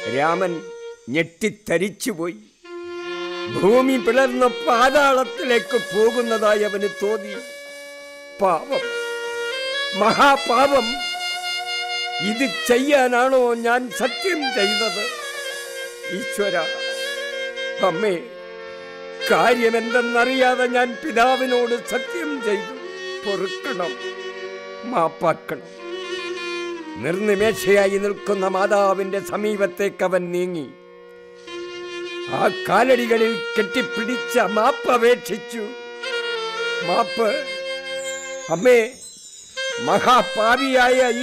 രാമൻ ഞെട്ടിത്തരിച്ചുപോയി ഭൂമി പിളർന്ന പാതാളത്തിലേക്ക് പോകുന്നതായി അവന് തോന്നി പാപം മഹാപാപം ഇത് ചെയ്യാനാണോ ഞാൻ സത്യം ചെയ്തത് ഈശ്വര അമ്മേ കാര്യമെന്തെന്നറിയാതെ ഞാൻ പിതാവിനോട് സത്യം ചെയ്തു പൊറുക്കണം മാപ്പാക്കണം നിർനിമേഷയായി നിൽക്കുന്ന മാതാവിന്റെ സമീപത്തേക്ക് അവൻ നീങ്ങി ആ കാലടികളിൽ കെട്ടിപ്പിടിച്ച മാപ്പ് അപേക്ഷിച്ചു മാപ്പ് അമ്മേ മഹാപാവിയായ